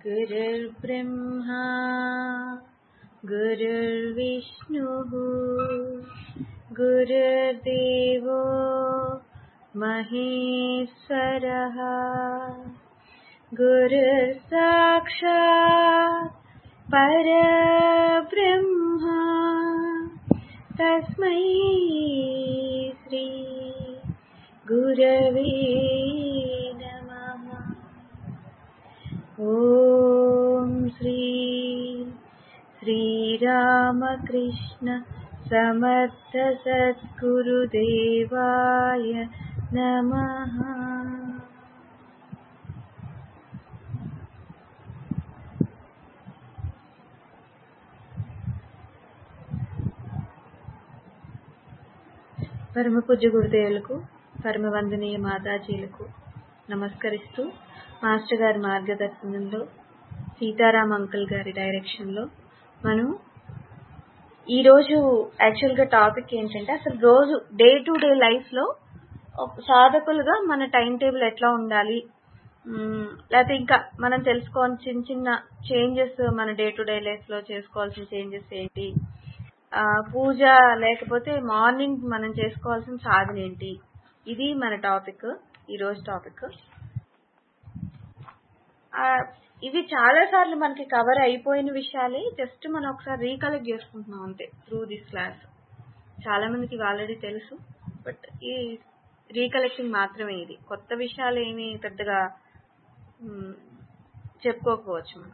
गुरुर्ब्रह्मा गुरुर्विष्णुः गुरुर्देवो महेश्वरः गुरुसाक्षात् परब्रह्मा तस्मै श्री गुरवे नमः ॐ श्री श्रीरामकृष्ण समर्थ सद्गुरुदेवाय नमः పరమ పూజ్య గురుదేవులకు పరమ వందనీయ మాతాజీలకు నమస్కరిస్తూ మాస్టర్ గారి మార్గదర్శనంలో సీతారాం అంకుల్ గారి డైరెక్షన్లో మనం ఈరోజు యాక్చువల్గా టాపిక్ ఏంటంటే అసలు రోజు డే టు డే లైఫ్లో సాధకులుగా మన టైం టేబుల్ ఎట్లా ఉండాలి మ్మ్, లేకపోతే ఇంకా మనం తెలుసుకోవాల్సిన చిన్న చిన్న చేంజెస్ మన డే టు డే లైఫ్లో చేసుకోవాల్సిన చేంజెస్ ఏంటి ఆ, పూజ లేకపోతే మార్నింగ్ మనం చేసుకోవాల్సిన సాధన ఏంటి ఇది మన టాపిక్ ఈరోజు టాపిక్ ఆ, ఇవి చాలా సార్లు మనకి కవర్ అయిపోయిన విషయాలే జస్ట్ మనం ఒకసారి రీకలెక్ట్ చేసుకుంటున్నాం అంతే త్రూ దిస్ క్లాస్ చాలా మందికి ఇవి ఆల్రెడీ తెలుసు బట్ ఈ రీకలెక్టింగ్ మాత్రమే ఇది కొత్త విషయాలు ఏమి పెద్దగా మ్, చెప్పుకోకపోవచ్చు మనం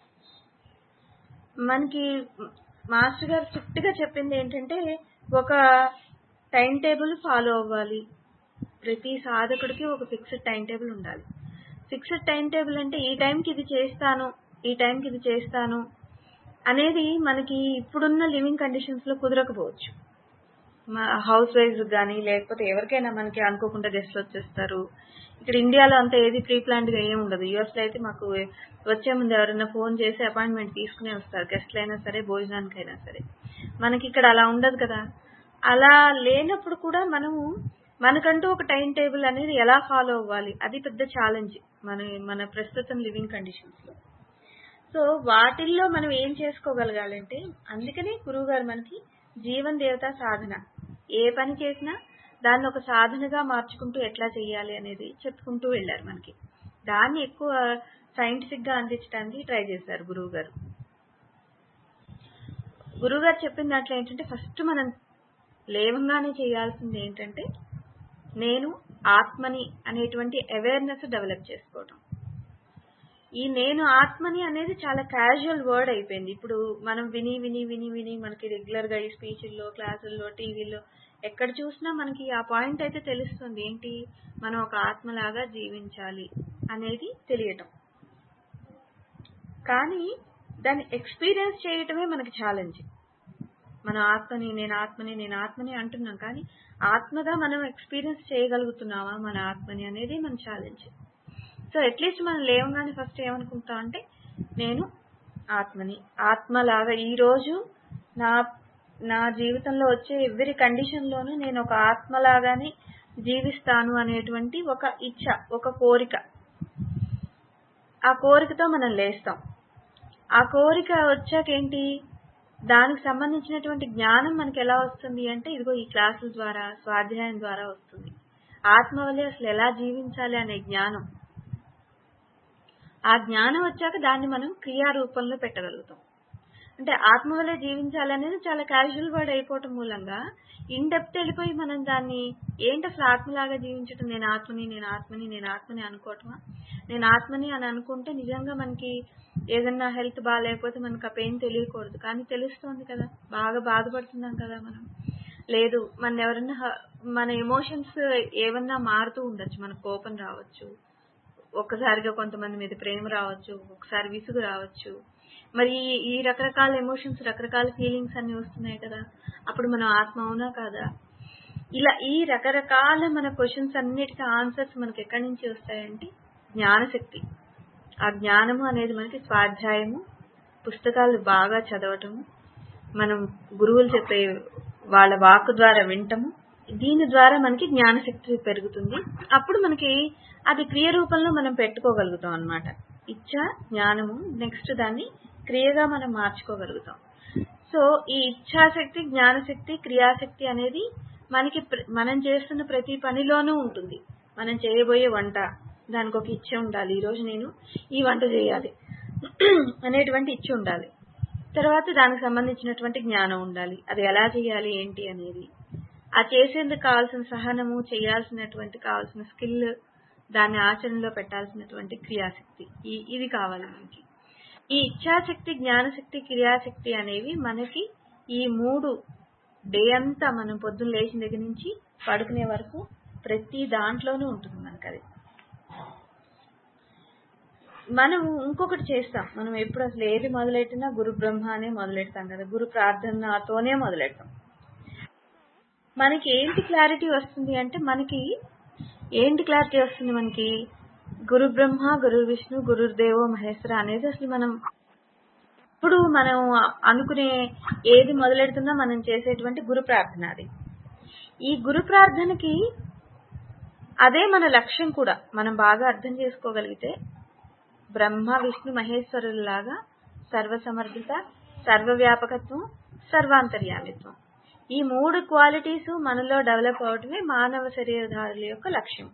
మనకి మాస్టర్ గారు స్ట్రిక్ట్ గా చెప్పింది ఏంటంటే ఒక టైం టేబుల్ ఫాలో అవ్వాలి ప్రతి సాధకుడికి ఒక ఫిక్స్డ్ టైం టేబుల్ ఉండాలి ఫిక్స్డ్ టైం టేబుల్ అంటే ఈ టైంకి ఇది చేస్తాను ఈ టైంకి ఇది చేస్తాను అనేది మనకి ఇప్పుడున్న లివింగ్ కండిషన్స్ లో కుదరకపోవచ్చు హౌస్ వైఫ్ కానీ లేకపోతే ఎవరికైనా మనకి అనుకోకుండా గెస్ట్లు వచ్చేస్తారు ఇక్కడ ఇండియాలో అంత ఏది ప్రీ ప్లాన్డ్ గా ఏమి ఉండదు యుఎస్ లో అయితే మాకు వచ్చే ముందు ఎవరైనా ఫోన్ చేసి అపాయింట్మెంట్ తీసుకునే వస్తారు గెస్ట్లు అయినా సరే భోజనానికైనా సరే మనకి ఇక్కడ అలా ఉండదు కదా అలా లేనప్పుడు కూడా మనము మనకంటూ ఒక టైం టేబుల్ అనేది ఎలా ఫాలో అవ్వాలి అది పెద్ద ఛాలెంజ్ మన మన ప్రస్తుతం లివింగ్ కండిషన్స్ లో సో వాటిల్లో మనం ఏం చేసుకోగలగాలంటే అందుకనే గురువు గారు మనకి జీవన్ దేవత సాధన ఏ పని చేసినా దాన్ని ఒక సాధనగా మార్చుకుంటూ ఎట్లా చేయాలి అనేది చెప్పుకుంటూ వెళ్ళారు మనకి దాన్ని ఎక్కువ సైంటిఫిక్ గా అందించడానికి ట్రై చేశారు గురువు గారు గురువు గారు చెప్పిన దాంట్లో ఏంటంటే ఫస్ట్ మనం లేవంగానే చేయాల్సింది ఏంటంటే నేను ఆత్మని అనేటువంటి అవేర్నెస్ డెవలప్ చేసుకోవటం ఈ నేను ఆత్మని అనేది చాలా క్యాజువల్ వర్డ్ అయిపోయింది ఇప్పుడు మనం విని విని విని విని మనకి రెగ్యులర్ గా ఈ స్పీచ్ల్లో క్లాసుల్లో టీవీలో ఎక్కడ చూసినా మనకి ఆ పాయింట్ అయితే తెలుస్తుంది ఏంటి మనం ఒక ఆత్మలాగా జీవించాలి అనేది తెలియటం కానీ దాన్ని ఎక్స్పీరియన్స్ చేయటమే మనకి ఛాలెంజ్ మన ఆత్మని నేను ఆత్మని నేను ఆత్మని అంటున్నాం కానీ ఆత్మగా మనం ఎక్స్పీరియన్స్ చేయగలుగుతున్నామా మన ఆత్మని అనేది మన ఛాలెంజ్ సో అట్లీస్ట్ మనం లేవగానే ఫస్ట్ ఏమనుకుంటాం అంటే నేను ఆత్మని ఆత్మలాగా ఈ రోజు నా నా జీవితంలో వచ్చే ఎవ్రీ కండిషన్ లోనూ నేను ఒక ఆత్మలాగానే జీవిస్తాను అనేటువంటి ఒక ఇచ్చ ఒక కోరిక ఆ కోరికతో మనం లేస్తాం ఆ కోరిక వచ్చాకేంటి దానికి సంబంధించినటువంటి జ్ఞానం మనకి ఎలా వస్తుంది అంటే ఇదిగో ఈ క్లాసుల ద్వారా స్వాధ్యాయం ద్వారా వస్తుంది ఆత్మ వల్లే అసలు ఎలా జీవించాలి అనే జ్ఞానం ఆ జ్ఞానం వచ్చాక దాన్ని మనం క్రియా రూపంలో పెట్టగలుగుతాం అంటే ఆత్మ వల్లే జీవించాలి అనేది చాలా క్యాజువల్ వర్డ్ అయిపోవటం మూలంగా ఇన్ డెప్త్ వెళ్ళిపోయి మనం దాన్ని ఏంటి అసలు ఆత్మలాగా జీవించటం నేను ఆత్మని నేను ఆత్మని నేను ఆత్మని అనుకోవటమా నేను ఆత్మని అని అనుకుంటే నిజంగా మనకి ఏదన్నా హెల్త్ బాగాలేకపోతే మనకు ఆ పెయిన్ తెలియకూడదు కానీ తెలుస్తోంది కదా బాగా బాధపడుతున్నాం కదా మనం లేదు మన ఎవరన్నా హ- మన ఎమోషన్స్ ఏమన్నా మారుతూ ఉండొచ్చు మన కోపం రావచ్చు ఒక్కసారిగా కొంతమంది మీద ప్రేమ రావచ్చు ఒకసారి విసుగు రావచ్చు మరి ఈ- ఈ రకరకాల ఎమోషన్స్ రకరకాల ఫీలింగ్స్ అన్ని వస్తున్నాయి కదా అప్పుడు మనం ఆత్మ అవునా కాదా ఇలా ఈ రకరకాల మన క్వశ్చన్స్ అన్నిటికీ ఆన్సర్స్ మనకి ఎక్కడి నుంచి వస్తాయంటే జ్ఞానశక్తి ఆ జ్ఞానము అనేది మనకి స్వాధ్యాయము పుస్తకాలు బాగా చదవటము మనం గురువులు చెప్పే వాళ్ళ వాక్ ద్వారా వింటము దీని ద్వారా మనకి జ్ఞానశక్తి పెరుగుతుంది అప్పుడు మనకి అది క్రియ రూపంలో మనం పెట్టుకోగలుగుతాం అన్నమాట ఇచ్చ జ్ఞానము నెక్స్ట్ దాన్ని క్రియగా మనం మార్చుకోగలుగుతాం సో ఈ ఇచ్ఛాశక్తి జ్ఞానశక్తి క్రియాశక్తి అనేది మనకి ప్ర- మనం చేస్తున్న ప్రతి పనిలోనూ ఉంటుంది మనం చేయబోయే వంట దానికి ఒక ఇచ్చ ఉండాలి ఈ రోజు నేను ఈ వంట చేయాలి అనేటువంటి ఇచ్చ ఉండాలి తర్వాత దానికి సంబంధించినటువంటి జ్ఞానం ఉండాలి అది ఎలా చేయాలి ఏంటి అనేది ఆ చేసేందుకు కావాల్సిన సహనము చేయాల్సినటువంటి కావాల్సిన స్కిల్ దాన్ని ఆచరణలో పెట్టాల్సినటువంటి క్రియాశక్తి ఈ ఇవి కావాలి మనకి ఈ ఇచ్ఛాశక్తి జ్ఞానశక్తి క్రియాశక్తి అనేవి మనకి ఈ మూడు డే అంతా మనం పొద్దున్న లేచిన దగ్గర నుంచి పడుకునే వరకు ప్రతి దాంట్లోనూ ఉంటుంది మనకి అది మనం ఇంకొకటి చేస్తాం మనం ఎప్పుడు అసలు ఏది మొదలెట్టినా గురు బ్రహ్మ అనే మొదలెడతాం కదా గురు ప్రార్థనతోనే మొదలెడతాం మనకి ఏంటి క్లారిటీ వస్తుంది అంటే మనకి ఏంటి క్లారిటీ వస్తుంది మనకి గురు బ్రహ్మ గురు విష్ణు గురుదేవో మహేశ్వర అనేది అసలు మనం ఇప్పుడు మనం అనుకునే ఏది మొదలెడుతున్నా మనం చేసేటువంటి గురు ప్రార్థన అది ఈ గురు ప్రార్థనకి అదే మన లక్ష్యం కూడా మనం బాగా అర్థం చేసుకోగలిగితే బ్రహ్మ విష్ణు మహేశ్వరులాగా సర్వసమర్థత సర్వవ్యాపకత్వం సర్వాంతర్యామిత్వం ఈ మూడు క్వాలిటీస్ మనలో డెవలప్ అవడమే మానవ శరీరధారుల యొక్క లక్ష్యం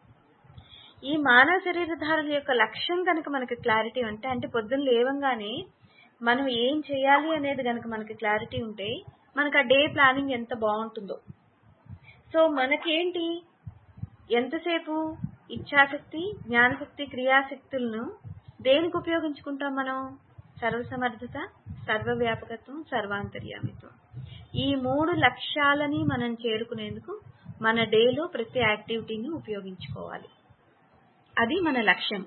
ఈ మానవ శరీరధారుల యొక్క లక్ష్యం కనుక మనకి క్లారిటీ ఉంటే అంటే పొద్దున్న లేవంగానే మనం ఏం చేయాలి అనేది కనుక మనకి క్లారిటీ ఉంటే మనకు ఆ డే ప్లానింగ్ ఎంత బాగుంటుందో సో మనకేంటి ఎంతసేపు ఇచ్ఛాశక్తి జ్ఞానశక్తి క్రియాశక్తులను దేనికి ఉపయోగించుకుంటాం మనం సర్వసమర్థత సర్వవ్యాపకత్వం సర్వాంతర్యామిత్వం ఈ మూడు లక్ష్యాలని మనం చేరుకునేందుకు మన డేలో ప్రతి యాక్టివిటీని ఉపయోగించుకోవాలి అది మన లక్ష్యం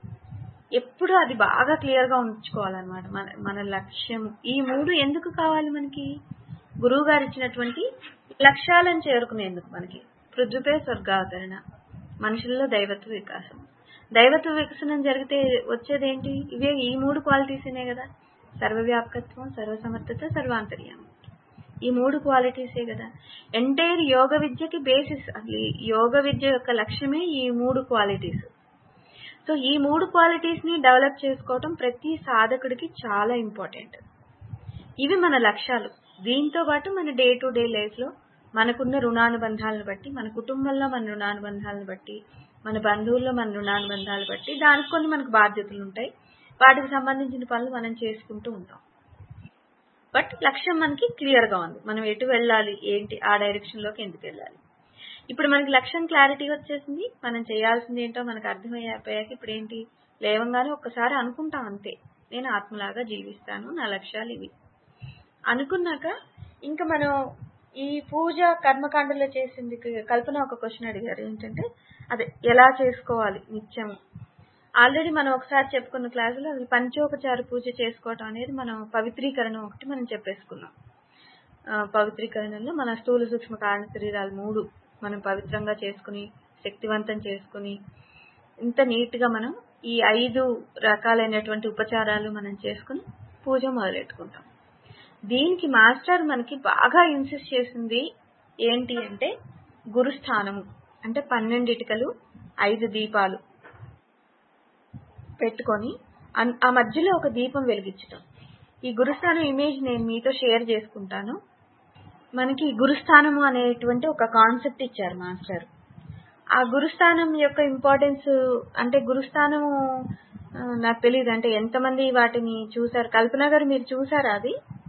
ఎప్పుడు అది బాగా క్లియర్ గా ఉంచుకోవాలన్నమాట మన మన లక్ష్యం ఈ మూడు ఎందుకు కావాలి మనకి గురువు గారు ఇచ్చినటువంటి లక్ష్యాలను చేరుకునేందుకు మనకి పృథ్వీపై స్వర్గావతరణ మనుషుల్లో దైవత్వ వికాసం దైవత్వ వికసనం జరిగితే వచ్చేది ఏంటి ఇవే ఈ మూడు క్వాలిటీసేనే కదా సర్వవ్యాపకత్వం సర్వసమర్థత సర్వాంతర్యామి ఈ మూడు క్వాలిటీసే కదా ఎంటైర్ యోగ విద్యకి బేసిస్ అసలు ఈ యోగ విద్య యొక్క లక్ష్యమే ఈ మూడు క్వాలిటీస్ సో ఈ మూడు క్వాలిటీస్ ని డెవలప్ చేసుకోవటం ప్రతి సాధకుడికి చాలా ఇంపార్టెంట్ ఇవి మన లక్ష్యాలు దీంతో పాటు మన డే టు డే లైఫ్ లో మనకున్న రుణానుబంధాలను బట్టి మన కుటుంబంలో మన రుణానుబంధాలను బట్టి మన బంధువుల్లో మన రుణానుబంధాలు బట్టి దానికి కొన్ని మనకు బాధ్యతలు ఉంటాయి వాటికి సంబంధించిన పనులు మనం చేసుకుంటూ ఉంటాం బట్ లక్ష్యం మనకి క్లియర్ గా ఉంది మనం ఎటు వెళ్ళాలి ఏంటి ఆ డైరెక్షన్ లోకి ఎందుకు వెళ్ళాలి ఇప్పుడు మనకి లక్ష్యం క్లారిటీ వచ్చేసింది మనం చేయాల్సింది ఏంటో మనకు అర్థమైపోయాక ఇప్పుడు ఏంటి లేవంగానే ఒక్కసారి అనుకుంటాం అంతే నేను ఆత్మలాగా జీవిస్తాను నా లక్ష్యాలు ఇవి అనుకున్నాక ఇంకా మనం ఈ పూజ కర్మకాండలో చేసింది కల్పన ఒక క్వశ్చన్ అడిగారు ఏంటంటే అదే ఎలా చేసుకోవాలి నిత్యం ఆల్రెడీ మనం ఒకసారి చెప్పుకున్న క్లాసులో అది పంచోపచార పూజ చేసుకోవటం అనేది మనం పవిత్రీకరణ ఒకటి మనం చెప్పేసుకున్నాం ఆ, పవిత్రీకరణలో మన స్థూల సూక్ష్మ కారణ శరీరాలు మూడు మనం పవిత్రంగా చేసుకుని శక్తివంతం చేసుకుని ఇంత నీట్ గా మనం ఈ ఐదు రకాలైనటువంటి ఉపచారాలు మనం చేసుకుని పూజ మొదలెట్టుకుంటాం దీనికి మాస్టర్ మనకి బాగా ఇన్సిస్ట్ చేసింది ఏంటి అంటే గురుస్థానము అంటే పన్నెండు ఇటుకలు ఐదు దీపాలు పెట్టుకొని అన్- ఆ మధ్యలో ఒక దీపం వెలిగించటం ఈ గురుస్థానం ఇమేజ్ నేను మీతో షేర్ చేసుకుంటాను మనకి గురుస్థానము అనేటువంటి ఒక కాన్సెప్ట్ ఇచ్చారు మాస్టర్ ఆ గురుస్థానం యొక్క ఇంపార్టెన్స్ అంటే గురుస్థానము ఆ, నాకు తెలియదు అంటే ఎంతమంది వాటిని చూసారు కల్పన గారు మీరు చూసారా అది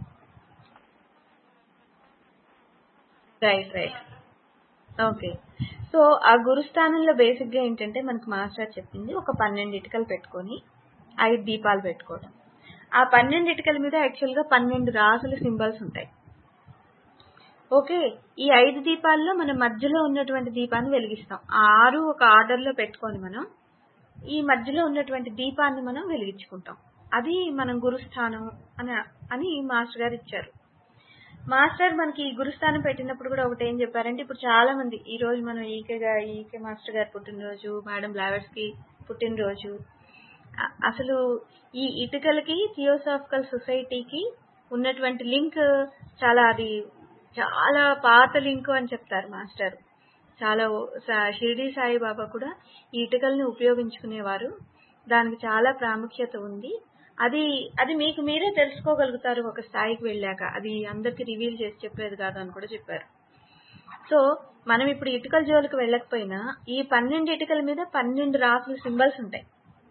రైట్ రైట్ ఓకే సో ఆ గురుస్థానంలో బేసిక్ గా ఏంటంటే మనకు మాస్టర్ చెప్పింది ఒక పన్నెండు ఇటుకలు పెట్టుకొని ఐదు దీపాలు పెట్టుకోవడం ఆ పన్నెండు ఇటుకల మీద యాక్చువల్ గా పన్నెండు రాసుల సింబల్స్ ఉంటాయి ఓకే ఈ ఐదు దీపాల్లో మనం మధ్యలో ఉన్నటువంటి దీపాన్ని వెలిగిస్తాం ఆ ఆరు ఒక ఆర్డర్ లో పెట్టుకొని మనం ఈ మధ్యలో ఉన్నటువంటి దీపాన్ని మనం వెలిగించుకుంటాం అది మనం గురుస్థానం అని అని మాస్టర్ గారు ఇచ్చారు మాస్టర్ మనకి ఈ గురుస్థానం పెట్టినప్పుడు కూడా ఒకటి ఏం చెప్పారంటే ఇప్పుడు చాలా మంది ఈ రోజు మనం ఈకే గా ఈకే మాస్టర్ గారి పుట్టినరోజు మేడం బ్లావర్స్ కి పుట్టినరోజు అ- అసలు ఈ ఇటుకలకి థియోసాఫికల్ సొసైటీకి ఉన్నటువంటి లింక్ చాలా అది చాలా పాత లింక్ అని చెప్తారు మాస్టర్ చాలా ఓ- సా- షిరిడి సాయిబాబా కూడా ఈ ఇటుకల్ని ఉపయోగించుకునేవారు దానికి చాలా ప్రాముఖ్యత ఉంది అది అది మీకు మీరే తెలుసుకోగలుగుతారు ఒక స్థాయికి వెళ్ళాక అది అందరికి రివీల్ చేసి చెప్పేది కాదు అని కూడా చెప్పారు సో మనం ఇప్పుడు ఇటుకల జోలికి వెళ్ళకపోయినా ఈ పన్నెండు ఇటుకల మీద పన్నెండు రాసుల సింబల్స్ ఉంటాయి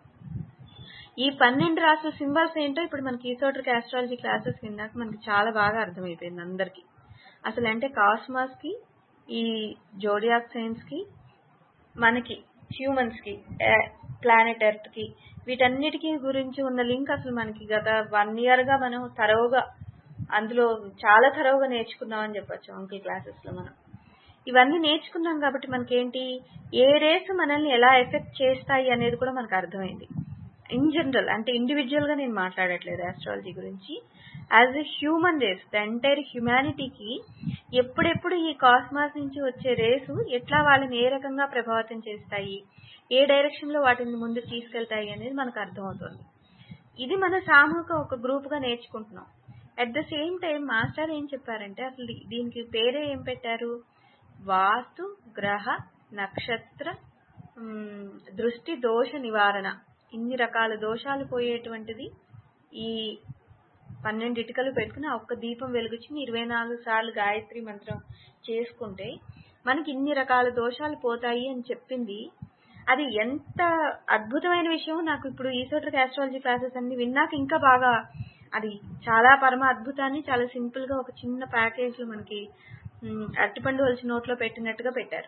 ఈ పన్నెండు రాసుల సింబల్స్ ఏంటో ఇప్పుడు మనకి ఈసోటర్కి ఆస్ట్రాలజీ క్లాసెస్ విన్నాక మనకి చాలా బాగా అర్థమైపోయింది అందరికి అసలు అంటే కాస్మాస్ కి ఈ జోడియాక్ సైన్స్ కి మనకి హ్యూమన్స్ కి ప్లానెట్ ఎర్త్ కి వీటన్నిటికీ గురించి ఉన్న లింక్ అసలు మనకి గత వన్ ఇయర్ గా మనం తరవుగా అందులో చాలా తరవుగా నేర్చుకున్నాం అని చెప్పొచ్చు అంకుల్ క్లాసెస్ లో మనం ఇవన్నీ నేర్చుకున్నాం కాబట్టి మనకేంటి ఏ రేస్ మనల్ని ఎలా ఎఫెక్ట్ చేస్తాయి అనేది కూడా మనకు అర్థమైంది ఇన్ జనరల్ అంటే ఇండివిజువల్ గా నేను మాట్లాడట్లేదు ఆస్ట్రాలజీ గురించి as a human race the entire హ్యుమానిటీకి ఎప్పుడెప్పుడు ఈ కాస్మాస్ నుంచి వచ్చే రేసు ఎట్లా వాళ్ళని ఏ రకంగా ప్రభావితం చేస్తాయి ఏ డైరెక్షన్ లో వాటిని ముందు తీసుకెళ్తాయి అనేది మనకు అర్థమవుతుంది ఇది మన సామూహిక ఒక గ్రూప్ గా నేర్చుకుంటున్నాం at the same time master ఏం చెప్పారంటే అసలు దీనికి పేరే ఏం పెట్టారు వాస్తు గ్రహ నక్షత్ర ఉమ్, దృష్టి దోష నివారణ ఇన్ని రకాల దోషాలు పోయేటువంటిది ఈ పన్నెండు ఇటుకలు పెట్టుకుని ఆ ఒక్క దీపం వెలిగించి ఇరవై నాలుగు సార్లు గాయత్రి మంత్రం చేసుకుంటే మనకి ఇన్ని రకాల దోషాలు పోతాయి అని చెప్పింది అది ఎంత అద్భుతమైన విషయం నాకు ఇప్పుడు ఈసోటర్ ఆస్ట్రాలజీ క్లాసెస్ అన్ని విన్నాక ఇంకా బాగా అది చాలా పరమ అద్భుతాన్ని చాలా సింపుల్ గా ఒక చిన్న ప్యాకేజ్ లో మనకి ఉమ్, అరటిపండు వలిసి నోట్లో పెట్టినట్టుగా పెట్టారు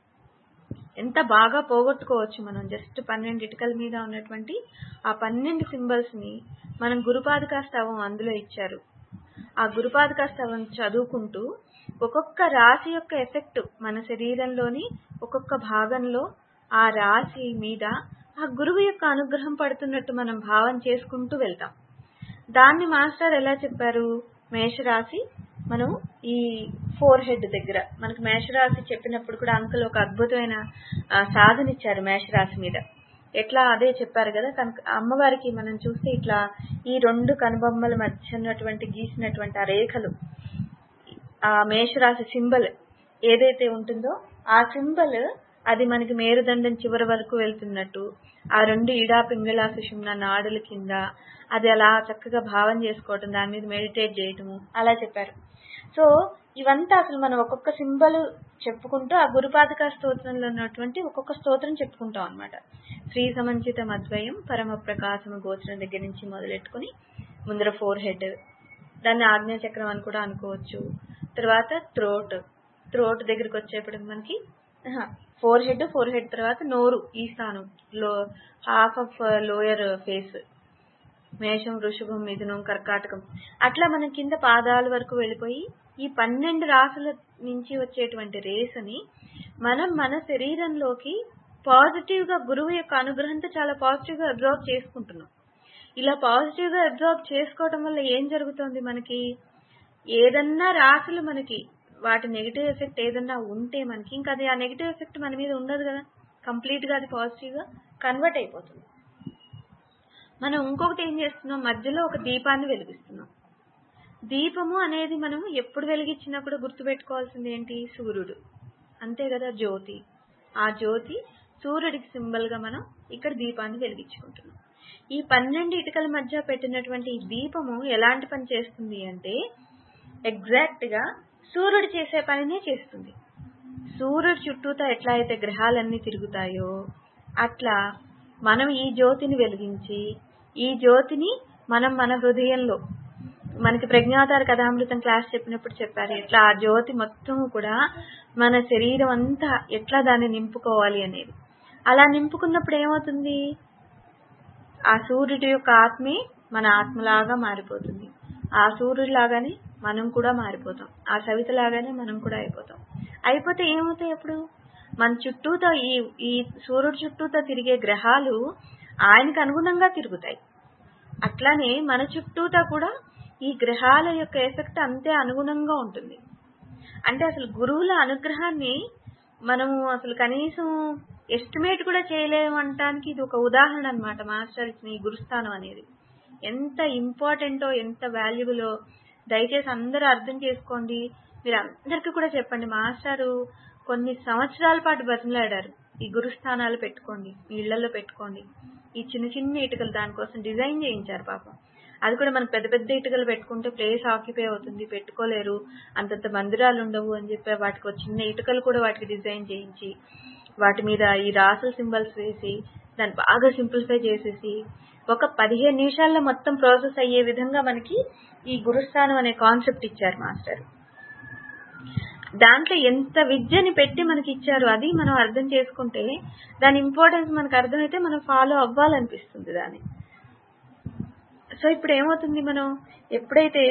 ఎంత బాగా పోగొట్టుకోవచ్చు మనం జస్ట్ పన్నెండు ఇటుకల మీద ఉన్నటువంటి ఆ పన్నెండు సింబల్స్ ని మనం గురుపాదుకా స్తవం అందులో ఇచ్చారు ఆ గురుపాదుకా స్తవం చదువుకుంటూ ఒక్కొక్క రాశి యొక్క ఎఫెక్ట్ మన శరీరంలోని ఒక్కొక్క భాగంలో ఆ రాశి మీద ఆ గురువు యొక్క అనుగ్రహం పడుతున్నట్టు మనం భావం చేసుకుంటూ వెళ్తాం దాన్ని మాస్టర్ ఎలా చెప్పారు మేషరాశి మనం ఈ ఫోర్ హెడ్ దగ్గర మనకు మేషరాశి చెప్పినప్పుడు కూడా అంకుల్ ఒక అద్భుతమైన ఆ, సాధన ఇచ్చారు మేషరాశి మీద ఎట్లా అదే చెప్పారు కదా కనుక అమ్మవారికి మనం చూస్తే ఇట్లా ఈ రెండు కనుబొమ్మల మధ్య ఉన్నటువంటి గీసినటువంటి ఆ రేఖలు ఆ మేషరాశి సింబల్ ఏదైతే ఉంటుందో ఆ సింబల్ అది మనకి మేరుదండం చివరి వరకు వెళ్తున్నట్టు ఆ రెండు ఇడా పింగళా సుషుమ్న నాడుల కింద అది అలా చక్కగా భావం చేసుకోవటం దాని మీద మెడిటేట్ చేయటము అలా చెప్పారు సో ఇవంతా అసలు మనం ఒక్కొక్క సింబల్ చెప్పుకుంటూ ఆ గురుపాదక స్తోత్రంలో ఉన్నటువంటి ఒక్కొక్క స్తోత్రం చెప్పుకుంటాం అన్నమాట శ్రీ సమంచిత మద్వయం పరమ ప్రకాశము గోచరం దగ్గర నుంచి మొదలెట్టుకుని ముందర ఫోర్ హెడ్ దాన్ని ఆజ్ఞా చక్రం అని కూడా అనుకోవచ్చు తర్వాత థ్రోట్ థ్రోట్ దగ్గరికి వచ్చేప్పటికి మనకి ఫోర్ హెడ్ ఫోర్ హెడ్ తర్వాత నోరు ఈ స్థానం లో హాఫ్ ఆఫ్ లోయర్ ఫేస్ మేషం వృషభం మిథునం కర్కాటకం అట్లా మనం కింద పాదాల వరకు వెళ్ళిపోయి ఈ పన్నెండు రాసుల నుంచి వచ్చేటువంటి రేసుని మనం మన శరీరంలోకి పాజిటివ్ గా గురువు యొక్క అనుగ్రహంతో చాలా పాజిటివ్ గా అబ్జర్వ్ చేసుకుంటున్నాం ఇలా పాజిటివ్ గా అబ్జర్వ్ చేసుకోవడం వల్ల ఏం జరుగుతుంది మనకి ఏదన్నా రాసులు మనకి వాటి నెగిటివ్ ఎఫెక్ట్ ఏదన్నా ఉంటే మనకి ఇంకా అది ఆ నెగిటివ్ ఎఫెక్ట్ మన మీద ఉండదు కదా కంప్లీట్ గా అది పాజిటివ్ గా కన్వర్ట్ అయిపోతుంది మనం ఇంకొకటి ఏం చేస్తున్నాం మధ్యలో ఒక దీపాన్ని వెలిగిస్తున్నాం దీపము అనేది మనం ఎప్పుడు వెలిగించినా కూడా గుర్తుపెట్టుకోవాల్సింది ఏంటి సూర్యుడు అంతే కదా జ్యోతి ఆ జ్యోతి సూర్యుడికి సింబల్ గా మనం ఇక్కడ దీపాన్ని వెలిగించుకుంటున్నాం ఈ పన్నెండు ఇటుకల మధ్య పెట్టినటువంటి ఈ దీపము ఎలాంటి పని చేస్తుంది అంటే ఎగ్జాక్ట్ గా సూర్యుడు చేసే పనినే చేస్తుంది సూర్యుడు చుట్టూతా ఎట్లా అయితే గ్రహాలన్నీ తిరుగుతాయో అట్లా మనం ఈ జ్యోతిని వెలిగించి ఈ జ్యోతిని మనం మన హృదయంలో మనకి ప్రజ్ఞాతార కథామృతం క్లాస్ చెప్పినప్పుడు చెప్పారు ఎట్లా ఆ జ్యోతి మొత్తం కూడా మన శరీరం అంతా ఎట్లా దాన్ని నింపుకోవాలి అనేది అలా నింపుకున్నప్పుడు ఏమవుతుంది ఆ సూర్యుడి యొక్క ఆత్మే మన ఆత్మలాగా మారిపోతుంది ఆ సూర్యుడి లాగానే మనం కూడా మారిపోతాం ఆ సవిత లాగానే మనం కూడా అయిపోతాం అయిపోతే ఏమవుతాయి అప్పుడు మన చుట్టూతో ఈ ఈ సూర్యుడి చుట్టూతో తిరిగే గ్రహాలు ఆయనకు అనుగుణంగా తిరుగుతాయి అట్లానే మన చుట్టూతా కూడా ఈ గ్రహాల యొక్క ఎఫెక్ట్ అంతే అనుగుణంగా ఉంటుంది అంటే అసలు గురువుల అనుగ్రహాన్ని మనము అసలు కనీసం ఎస్టిమేట్ కూడా చేయలేము అనటానికి ఇది ఒక ఉదాహరణ అన్నమాట మాస్టర్ ఇచ్చిన ఈ గురుస్థానం అనేది ఎంత ఇంపార్టెంటో ఎంత వాల్యుబులో దయచేసి అందరూ అర్థం చేసుకోండి మీరు అందరికీ కూడా చెప్పండి మాస్టారు కొన్ని సంవత్సరాల పాటు బతిమలాడారు ఈ గురుస్థానాలు పెట్టుకోండి మీ ఇళ్లలో పెట్టుకోండి ఈ చిన్న చిన్న ఇటుకలు దానికోసం డిజైన్ చేయించారు పాపం అది కూడా మనకు పెద్ద పెద్ద ఇటుకలు పెట్టుకుంటే ప్లేస్ ఆక్యుపై అవుతుంది పెట్టుకోలేరు అంతంత మందిరాలు ఉండవు అని చెప్పి వాటికి ఒక చిన్న ఇటుకలు కూడా వాటికి డిజైన్ చేయించి వాటి మీద ఈ రాసుల సింబల్స్ వేసి దాన్ని బాగా సింప్లిఫై చేసేసి ఒక పదిహేను నిమిషాల్లో మొత్తం ప్రాసెస్ అయ్యే విధంగా మనకి ఈ గురుస్థానం అనే కాన్సెప్ట్ ఇచ్చారు మాస్టర్ దాంట్లో ఎంత విద్యని పెట్టి మనకి ఇచ్చారు అది మనం అర్థం చేసుకుంటే దాని ఇంపార్టెన్స్ మనకు అర్థమైతే మనం ఫాలో అవ్వాలనిపిస్తుంది దాన్ని సో ఇప్పుడు ఏమవుతుంది మనం ఎప్పుడైతే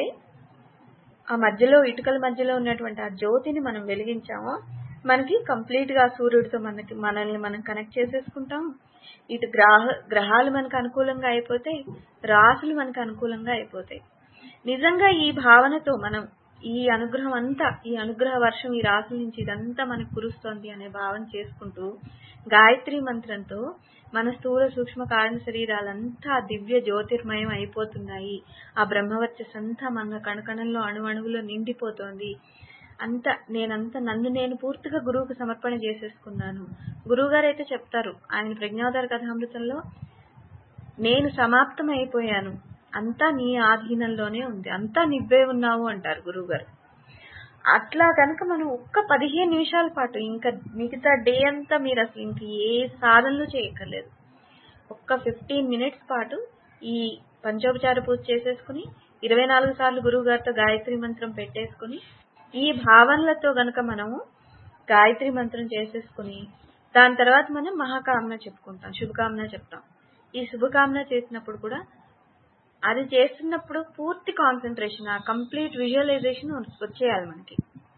ఆ మధ్యలో ఇటుకల మధ్యలో ఉన్నటువంటి ఆ జ్యోతిని మనం వెలిగించామో మనకి కంప్లీట్ గా సూర్యుడితో మనకి మనల్ని మనం కనెక్ట్ చేసేసుకుంటాం ఇటు గ్రహ గ్రహాలు మనకు అనుకూలంగా అయిపోతాయి రాసులు మనకు అనుకూలంగా అయిపోతాయి నిజంగా ఈ భావనతో మనం ఈ అనుగ్రహం అంతా ఈ అనుగ్రహ వర్షం ఈ రాసుల నుంచి ఇదంతా మనకు కురుస్తోంది అనే భావన చేసుకుంటూ గాయత్రి మంత్రంతో మన స్థూల సూక్ష్మ కారణ శరీరాలంతా దివ్య జ్యోతిర్మయం అయిపోతున్నాయి ఆ బ్రహ్మవర్చస్ అంతా మన కణకణంలో అణువణువులో నిండిపోతోంది అంత నేనంత నన్ను నేను పూర్తిగా గురువుకు సమర్పణ చేసేసుకున్నాను గురువు గారు అయితే చెప్తారు ఆయన ప్రజ్ఞాధార కథామృతంలో నేను సమాప్తం అయిపోయాను అంతా నీ ఆధీనంలోనే ఉంది అంతా నివ్వే ఉన్నావు అంటారు గురువు గారు అట్లా కనుక మనం ఒక్క పదిహేను నిమిషాల పాటు ఇంకా మిగతా డే అంతా మీరు అసలు ఇంక ఏ సాధనలు చేయక్కర్లేదు ఒక్క ఫిఫ్టీన్ మినిట్స్ పాటు ఈ పంచోపచార పూజ చేసేసుకుని ఇరవై నాలుగు సార్లు గురువు గారితో గాయత్రి మంత్రం పెట్టేసుకుని ఈ భావనలతో గనక మనము గాయత్రి మంత్రం చేసేసుకుని దాని తర్వాత మనం మహాకామన చెప్పుకుంటాం శుభకామన చెప్తాం ఈ శుభకామన చేసినప్పుడు కూడా అది చేస్తున్నప్పుడు పూర్తి కాన్సన్ట్రేషన్ ఆ కంప్లీట్ విజువలైజేషన్ వచ్చేయాలి మనకి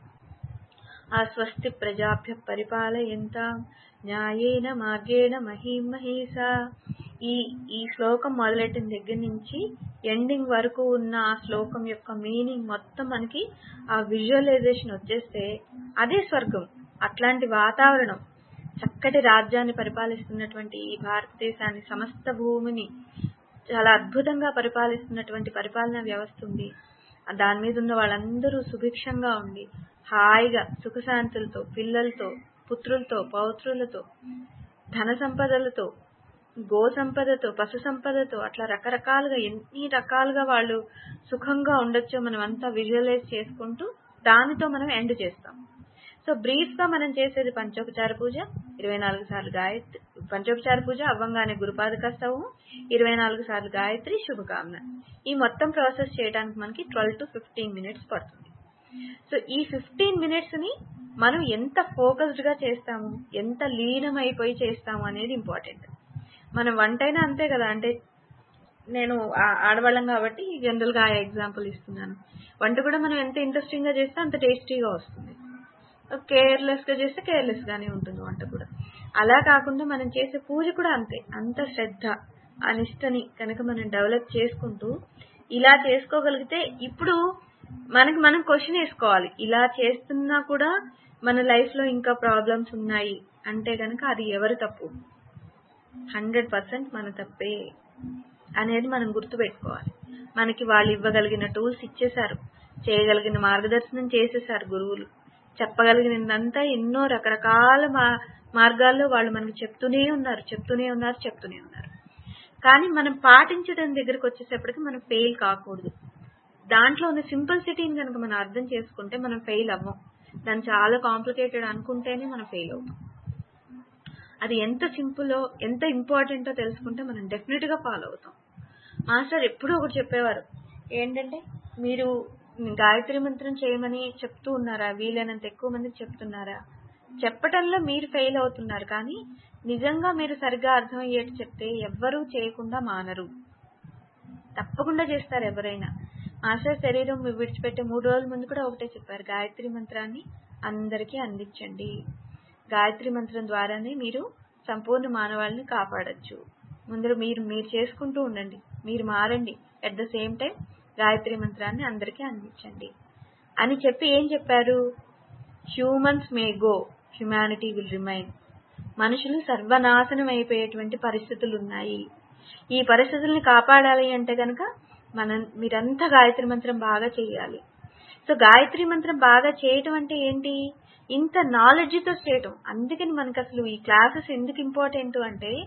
ఆ స్వస్తి ప్రజాభ్య పరిపాలయంత న్యాయేన మార్గేణ మహీం మహేస ఈ ఈ శ్లోకం మొదలెట్టిన దగ్గర నుంచి ఎండింగ్ వరకు ఉన్న ఆ శ్లోకం యొక్క మీనింగ్ మొత్తం మనకి ఆ విజువలైజేషన్ వచ్చేస్తే అదే స్వర్గం అట్లాంటి వాతావరణం చక్కటి రాజ్యాన్ని పరిపాలిస్తున్నటువంటి ఈ భారతదేశాన్ని సమస్త భూమిని చాలా అద్భుతంగా పరిపాలిస్తున్నటువంటి పరిపాలనా వ్యవస్థ ఉంది దాని మీద ఉన్న వాళ్ళందరూ సుభిక్షంగా ఉండి హాయిగా సుఖశాంతులతో పిల్లలతో పుత్రులతో పౌత్రులతో ధన సంపదలతో గో సంపదతో పశు సంపదతో అట్లా రకరకాలుగా ఎన్ని రకాలుగా వాళ్ళు సుఖంగా ఉండొచ్చో మనం అంతా విజువలైజ్ చేసుకుంటూ దానితో మనం ఎండ్ చేస్తాం సో బ్రీఫ్ గా మనం చేసేది పంచోపచార పూజ ఇరవై నాలుగు సార్లు గాయత్రి పంచోపచార పూజ అవ్వంగానే గురుపాదక స్తవం ఇరవై నాలుగు సార్లు గాయత్రి శుభకామన ఈ మొత్తం ప్రాసెస్ చేయడానికి మనకి ట్వెల్వ్ టు ఫిఫ్టీన్ మినిట్స్ పడుతుంది సో ఈ ఫిఫ్టీన్ మినిట్స్ ని మనం ఎంత ఫోకస్డ్ గా చేస్తాము ఎంత లీనమైపోయి చేస్తాము అనేది ఇంపార్టెంట్ మనం వంటైనా అంతే కదా అంటే నేను ఆడవాళ్ళం కాబట్టి జనరల్ గా ఆ ఎగ్జాంపుల్ ఇస్తున్నాను వంట కూడా మనం ఎంత ఇంట్రెస్టింగ్ గా చేస్తే అంత టేస్టీగా వస్తుంది కేర్లెస్ గా చేస్తే కేర్లెస్ గానే ఉంటుంది వంట కూడా అలా కాకుండా మనం చేసే పూజ కూడా అంతే అంత శ్రద్ధ ఆ నిష్టని కనుక మనం డెవలప్ చేసుకుంటూ ఇలా చేసుకోగలిగితే ఇప్పుడు మనకి మనం క్వశ్చన్ వేసుకోవాలి ఇలా చేస్తున్నా కూడా మన లైఫ్ లో ఇంకా ప్రాబ్లమ్స్ ఉన్నాయి అంటే గనక అది ఎవరు తప్పు హండ్రెడ్ పర్సెంట్ మన తప్పే అనేది మనం గుర్తుపెట్టుకోవాలి మనకి వాళ్ళు ఇవ్వగలిగిన టూల్స్ ఇచ్చేశారు చేయగలిగిన మార్గదర్శనం చేసేసారు గురువులు చెప్పగలిగినంతా ఎన్నో రకరకాల మార్గాల్లో వాళ్ళు మనకి చెప్తూనే ఉన్నారు చెప్తూనే ఉన్నారు చెప్తూనే ఉన్నారు కానీ మనం పాటించడం దగ్గరకు వచ్చేసేపటికి మనం ఫెయిల్ కాకూడదు దాంట్లో ఉన్న సింపుల్సిటీని కనుక మనం అర్థం చేసుకుంటే మనం ఫెయిల్ అవ్వం దాన్ని చాలా కాంప్లికేటెడ్ అనుకుంటేనే మనం ఫెయిల్ అవుతాం అది ఎంత సింపులో ఎంత ఇంపార్టెంటో తెలుసుకుంటే మనం డెఫినెట్ గా ఫాలో అవుతాం మాస్టర్ ఎప్పుడూ ఒకటి చెప్పేవారు ఏంటంటే మీరు గాయత్రి మంత్రం చేయమని చెప్తూ ఉన్నారా వీలైనంత ఎక్కువ మందికి చెప్తున్నారా చెప్పటంలో మీరు ఫెయిల్ అవుతున్నారు కానీ నిజంగా మీరు సరిగ్గా అర్థమయ్యేట్టు చెప్తే ఎవ్వరూ చేయకుండా మానరు తప్పకుండా చేస్తారు ఎవరైనా మాస్టర్ శరీరం విడిచిపెట్టే మూడు రోజుల ముందు కూడా ఒకటే చెప్పారు గాయత్రి మంత్రాన్ని అందరికీ అందించండి గాయత్రి మంత్రం ద్వారానే మీరు సంపూర్ణ మానవాళిని కాపాడొచ్చు ముందు మీరు మీరు చేసుకుంటూ ఉండండి మీరు మారండి at the same time Gayatri మంత్రాన్ని అందరికీ అందించండి అని చెప్పి ఏం చెప్పారు humans may go humanity will remain మనుషులు సర్వనాశనం అయిపోయేటువంటి పరిస్థితులు ఉన్నాయి ఈ పరిస్థితుల్ని కాపాడాలి అంటే గనక మనం మీరంతా గాయత్రి మంత్రం బాగా చేయాలి సో గాయత్రి మంత్రం బాగా చేయటం అంటే ఏంటి ఇంత నాలెడ్జ్ తో చేయటం అందుకని మనకు అసలు ఈ క్లాసెస్ ఎందుకు ఇంపార్టెంట్ అంటే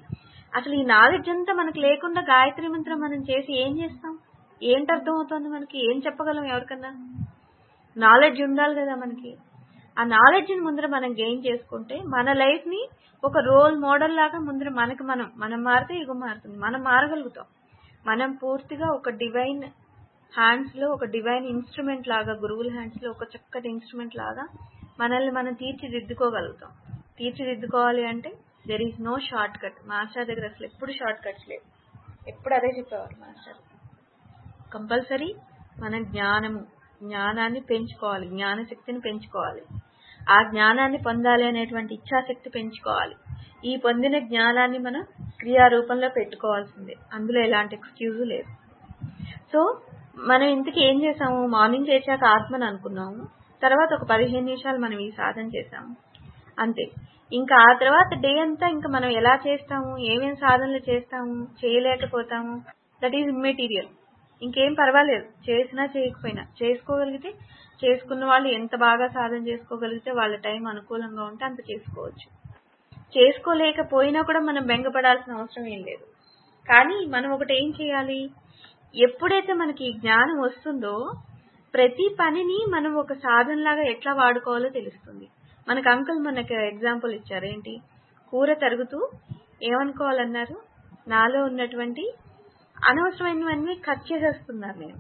అసలు ఈ నాలెడ్జ్ అంతా మనకు లేకుండా గాయత్రి మంత్రం మనం చేసి ఏం చేస్తాం ఏంటి అర్థం అవుతుంది మనకి ఏం చెప్పగలం ఎవరికన్నా నాలెడ్జ్ ఉండాలి కదా మనకి ఆ నాలెడ్జ్ ని ముందర మనం గెయిన్ చేసుకుంటే మన లైఫ్ ని ఒక రోల్ మోడల్ లాగా ముందర మనకి మనం మనం మారితే యుగం మారుతుంది మనం మారగలుగుతాం మనం పూర్తిగా ఒక డివైన్ హ్యాండ్స్ లో ఒక డివైన్ ఇన్స్ట్రుమెంట్ లాగా గురువుల హ్యాండ్స్ లో ఒక చక్కటి ఇన్స్ట్రుమెంట్ లాగా మనల్ని మనం తీర్చిదిద్దుకోగలుగుతాం తీర్చిదిద్దుకోవాలి అంటే there is no shortcut master దగ్గర అసలు ఎప్పుడు షార్ట్ కట్స్ లేవు ఎప్పుడు అదే చెప్పేవారు మాస్టర్ కంపల్సరీ మన జ్ఞానము జ్ఞానాన్ని పెంచుకోవాలి జ్ఞాన శక్తిని పెంచుకోవాలి ఆ జ్ఞానాన్ని పొందాలి అనేటువంటి ఇచ్ఛాశక్తి పెంచుకోవాలి ఈ పొందిన జ్ఞానాన్ని మనం క్రియారూపంలో పెట్టుకోవాల్సిందే అందులో ఎలాంటి ఎక్స్క్యూజ్ లేదు సో మనం ఇంతకీ ఏం చేసాము మార్నింగ్ లేచాక ఆత్మని అనుకున్నాము తర్వాత ఒక పదిహేను నిమిషాలు మనం ఈ సాధన చేసాము అంతే ఇంకా ఆ తర్వాత డే అంతా ఇంకా మనం ఎలా చేస్తాము ఏమేం సాధనలు చేస్తాము చేయలేకపోతాము దట్ ఈజ్ ఇమ్మెటీరియల్ ఇంకేం పర్వాలేదు చేసినా చేయకపోయినా చేసుకోగలిగితే చేసుకున్న వాళ్ళు ఎంత బాగా సాధన చేసుకోగలిగితే వాళ్ళ టైం అనుకూలంగా ఉంటే అంత చేసుకోవచ్చు చేసుకోలేకపోయినా కూడా మనం బెంగపడాల్సిన అవసరం ఏం లేదు కానీ మనం ఒకటి ఏం చేయాలి ఎప్పుడైతే మనకి ఈ జ్ఞానం వస్తుందో ప్రతి పనిని మనం ఒక సాధనలాగా ఎట్లా వాడుకోవాలో తెలుస్తుంది మనకు అంకుల్ మనకి ఎగ్జాంపుల్ ఇచ్చారు ఏంటి కూర తరుగుతూ ఏమనుకోవాలన్నారు నాలో ఉన్నటువంటి అనవసరమైనవన్నీ కట్ చేసేస్తున్నారు నేను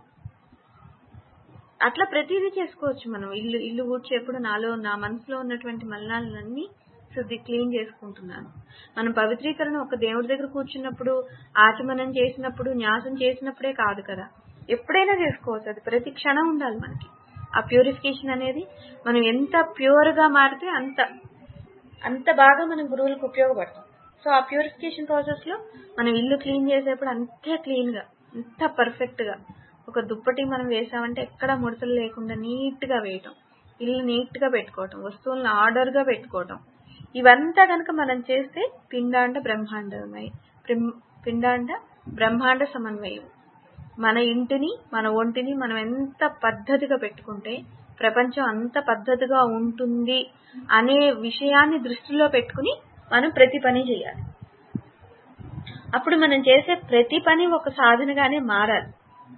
అట్లా ప్రతిదీ చేసుకోవచ్చు మనం ఇల్లు ఇల్లు ఊడ్చేప్పుడు నాలో నా మనసులో ఉన్నటువంటి మలినాలన్నీ శుద్ధి క్లీన్ చేసుకుంటున్నాను మనం పవిత్రీకరణ ఒక దేవుడి దగ్గర కూర్చున్నప్పుడు ఆచమనం చేసినప్పుడు న్యాసం చేసినప్పుడే కాదు కదా ఎప్పుడైనా చేసుకోవచ్చు అది ప్రతి క్షణం ఉండాలి మనకి ఆ ప్యూరిఫికేషన్ అనేది మనం ఎంత ప్యూర్ గా మారితే అంత అంత బాగా మనం గురువులకు ఉపయోగపడతాం సో ఆ ప్యూరిఫికేషన్ ప్రాసెస్ లో మనం ఇల్లు క్లీన్ చేసేప్పుడు అంతే క్లీన్ గా అంత పర్ఫెక్ట్ గా ఒక దుప్పటి మనం వేసామంటే ఎక్కడ ముడతలు లేకుండా నీట్ గా వేయటం ఇల్లు నీట్ గా పెట్టుకోవటం వస్తువులను ఆర్డర్ గా పెట్టుకోవటం ఇవంతా కనుక మనం చేస్తే పిండాండ బ్రహ్మాండమై పిండాండ బ్రహ్మాండ సమన్వయం మన ఇంటిని మన ఒంటిని మనం ఎంత పద్ధతిగా పెట్టుకుంటే ప్రపంచం అంత పద్ధతిగా ఉంటుంది అనే విషయాన్ని దృష్టిలో పెట్టుకుని మనం ప్రతి పని చేయాలి అప్పుడు మనం చేసే ప్రతి పని ఒక సాధనగానే మారాలి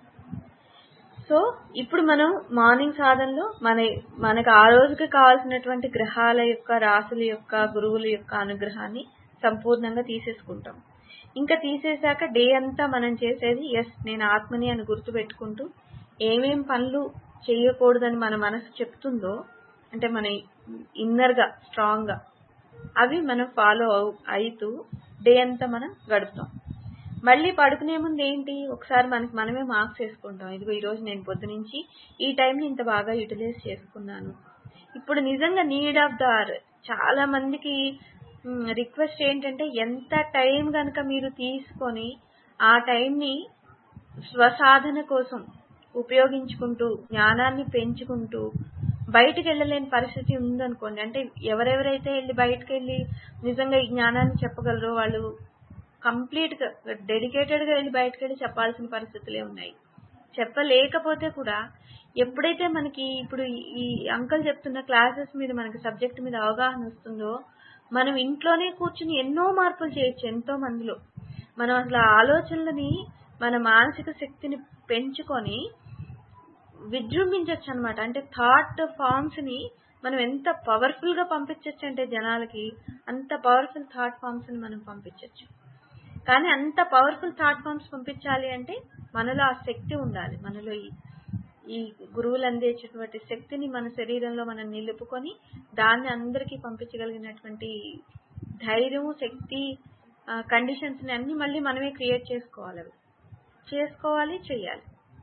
సో ఇప్పుడు మనం మార్నింగ్ సాధనలో మన మనకు ఆ రోజుకి కావాల్సినటువంటి గ్రహాల యొక్క రాసుల యొక్క గురువుల యొక్క అనుగ్రహాన్ని సంపూర్ణంగా తీసేసుకుంటాం ఇంకా తీసేశాక డే అంతా మనం చేసేది ఎస్ నేను ఆత్మని అని గుర్తు పెట్టుకుంటూ ఏమేం పనులు చేయకూడదని మన మనసు చెప్తుందో అంటే మన ఇన్నర్ గా స్ట్రాంగ్ గా అవి మనం ఫాలో అవుతూ డే అంతా మనం గడుపుతాం మళ్ళీ పడుకునే ముందు ఏంటి ఒకసారి మనకి మనమే మార్క్స్ వేసుకుంటాం ఇదిగో ఈ రోజు నేను పొద్దు నుంచి ఈ టైంని ఇంత బాగా యూటిలైజ్ చేసుకున్నాను ఇప్పుడు నిజంగా నీడ్ ఆఫ్ ద అవర్ చాలా మందికి రిక్వెస్ట్ ఏంటంటే ఎంత టైం గనక మీరు తీసుకొని ఆ టైంని స్వసాధన కోసం ఉపయోగించుకుంటూ జ్ఞానాన్ని పెంచుకుంటూ బయటికి వెళ్ళలేని పరిస్థితి ఉందనుకోండి అంటే ఎవరెవరైతే వెళ్ళి బయటకు వెళ్ళి నిజంగా ఈ జ్ఞానాన్ని చెప్పగలరో వాళ్ళు కంప్లీట్ గా డెడికేటెడ్ గా వెళ్ళి బయటకు వెళ్ళి చెప్పాల్సిన పరిస్థితులే ఉన్నాయి చెప్పలేకపోతే కూడా ఎప్పుడైతే మనకి ఇప్పుడు ఈ అంకల్ చెప్తున్న క్లాసెస్ మీద మనకి సబ్జెక్ట్ మీద అవగాహన వస్తుందో మనం ఇంట్లోనే కూర్చుని ఎన్నో మార్పులు చేయొచ్చు ఎంతో మందిలో మనం అసలు ఆలోచనలని మన మానసిక శక్తిని పెంచుకొని విజృంభించవచ్చు అనమాట అంటే థాట్ ఫార్మ్స్ ని మనం ఎంత పవర్ఫుల్ గా పంపించవచ్చు అంటే జనాలకి అంత పవర్ఫుల్ థాట్ ఫార్మ్స్ ని మనం పంపించవచ్చు కానీ అంత పవర్ఫుల్ థాట్ ఫార్మ్స్ పంపించాలి అంటే మనలో ఆ శక్తి ఉండాలి మనలో ఈ ఈ గురువులు అందించేటువంటి శక్తిని మన శరీరంలో మనం నిలుపుకొని దాన్ని అందరికీ పంపించగలిగినటువంటి ధైర్యము శక్తి కండిషన్స్ ని అన్ని మళ్ళీ మనమే క్రియేట్ చేసుకోవాలి అవి చేసుకోవాలి చెయ్యాలి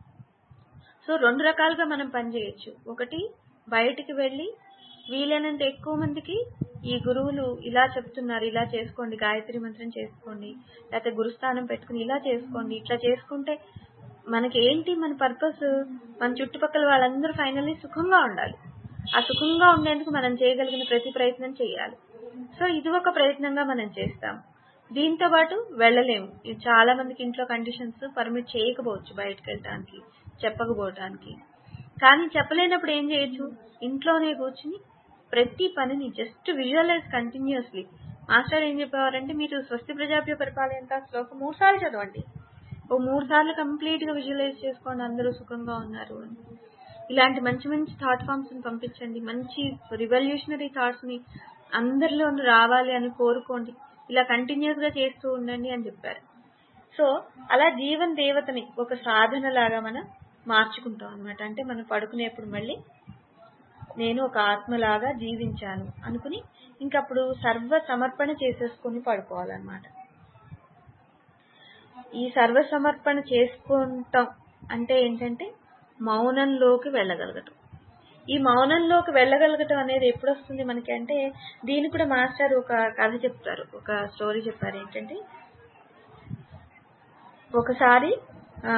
సో రెండు రకాలుగా మనం పనిచేయచ్చు ఒకటి బయటికి వెళ్ళి వీలైనంత ఎక్కువ మందికి ఈ గురువులు ఇలా చెప్తున్నారు ఇలా చేసుకోండి గాయత్రి మంత్రం చేసుకోండి లేకపోతే గురుస్థానం పెట్టుకుని ఇలా చేసుకోండి ఇట్లా చేసుకుంటే మనకి ఏంటి మన పర్పస్ మన చుట్టుపక్కల వాళ్ళందరూ ఫైనల్లీ సుఖంగా ఉండాలి ఆ సుఖంగా ఉండేందుకు మనం చేయగలిగిన ప్రతి ప్రయత్నం చేయాలి సో ఇది ఒక ప్రయత్నంగా మనం చేస్తాం దీంతో పాటు వెళ్ళలేము ఇది చాలా మందికి ఇంట్లో కండిషన్స్ పర్మిట్ చేయకపోవచ్చు బయటకు వెళ్ళడానికి చెప్పకపోవటానికి కానీ చెప్పలేనప్పుడు ఏం చేయొచ్చు ఇంట్లోనే కూర్చుని ప్రతి పనిని జస్ట్ విజువలైజ్ కంటిన్యూస్లీ మాస్టర్ ఏం చెప్పేవారంటే మీరు స్వస్తి ప్రజాభ్య పరిపాలయంత శ్లోకం మూడు సార్లు చదవండి ఓ మూడు సార్లు కంప్లీట్ గా విజువలైజ్ చేసుకోండి అందరూ సుఖంగా ఉన్నారు అని ఇలాంటి మంచి మంచి థాట్ ఫామ్స్ ని పంపించండి మంచి రివల్యూషనరీ థాట్స్ ని అందరిలో రావాలి అని కోరుకోండి ఇలా కంటిన్యూస్ గా చేస్తూ ఉండండి అని చెప్పారు సో అలా జీవన్ దేవతని ఒక సాధన లాగా మనం మార్చుకుంటాం అనమాట అంటే మనం పడుకునేప్పుడు మళ్ళీ నేను ఒక ఆత్మలాగా జీవించాను అనుకుని ఇంకప్పుడు సర్వ సమర్పణ చేసేసుకుని పడుకోవాలన్నమాట ఈ సర్వ సమర్పణ చేసుకుంటాం అంటే ఏంటంటే మౌనంలోకి వెళ్ళగలగటం ఈ మౌనంలోకి వెళ్ళగలగటం అనేది ఎప్పుడు వస్తుంది మనకి అంటే దీని కూడా మాస్టర్ ఒక కథ చెప్తారు ఒక స్టోరీ చెప్పారు ఏంటంటే ఒకసారి ఆ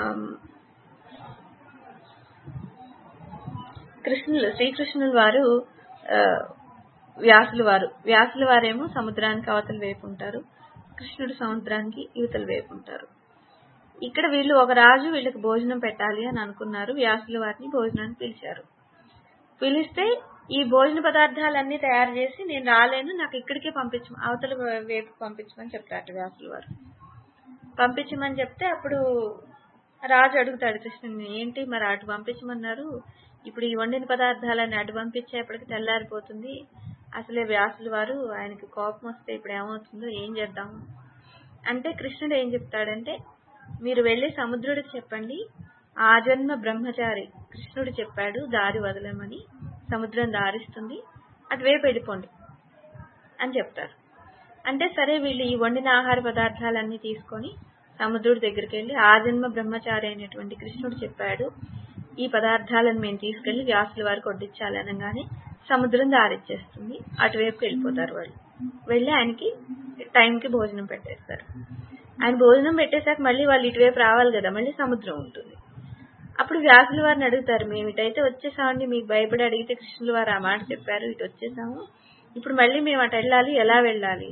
కృష్ణులు శ్రీకృష్ణుల వారు ఆ, వ్యాసుల వారు వ్యాసుల వారేమో సముద్రానికి అవతల వైపు ఉంటారు కృష్ణుడు సముద్రానికి యువతల వైపు ఉంటారు ఇక్కడ వీళ్ళు ఒక రాజు వీళ్ళకి భోజనం పెట్టాలి అని అనుకున్నారు వ్యాసుల వారిని భోజనానికి పిలిచారు పిలిస్తే ఈ భోజన పదార్థాలన్నీ తయారు చేసి నేను రాలేను నాకు ఇక్కడికే పంపించు అవతల వైపు పంపించమని చెప్తారు వ్యాసుల వారు పంపించమని చెప్తే అప్పుడు రాజు అడుగుతాడు కృష్ణుని ఏంటి మరి అటు పంపించమన్నారు ఇప్పుడు ఈ వండిన పదార్థాలన్నీ అటు పంపించేపటికి తెల్లారిపోతుంది అసలే వ్యాసుల వారు ఆయనకి కోపం వస్తే ఇప్పుడు ఏమవుతుందో ఏం చేద్దాము అంటే కృష్ణుడు ఏం చెప్తాడంటే మీరు వెళ్ళి సముద్రుడికి చెప్పండి ఆ జన్మ బ్రహ్మచారి కృష్ణుడు చెప్పాడు దారి వదలమని సముద్రం దారిస్తుంది అటువైపు వెళ్ళిపోండి అని చెప్తారు అంటే సరే వీళ్ళు ఈ వండిన ఆహార పదార్థాలన్నీ తీసుకొని సముద్రుడి దగ్గరికి వెళ్ళి ఆ జన్మ బ్రహ్మచారి అయినటువంటి కృష్ణుడు చెప్పాడు ఈ పదార్థాలను మేము తీసుకెళ్లి వ్యాసుల వారికి వడ్డించాలి అనగానే సముద్రం దారిచ్చేస్తుంది అటువైపు వెళ్ళిపోతారు వాళ్ళు వెళ్ళి ఆయనకి టైంకి భోజనం పెట్టేస్తారు ఆయన భోజనం పెట్టేశాక మళ్ళీ వాళ్ళు ఇటువైపు రావాలి కదా మళ్ళీ సముద్రం ఉంటుంది అప్పుడు వ్యాసుల వారిని అడుగుతారు మేము ఇటైతే వచ్చేసామండి మీకు భయపడి అడిగితే కృష్ణుల వారు ఆ మాట చెప్పారు ఇటు వచ్చేసాము ఇప్పుడు మళ్ళీ మేము అటు వెళ్ళాలి ఎలా వెళ్ళాలి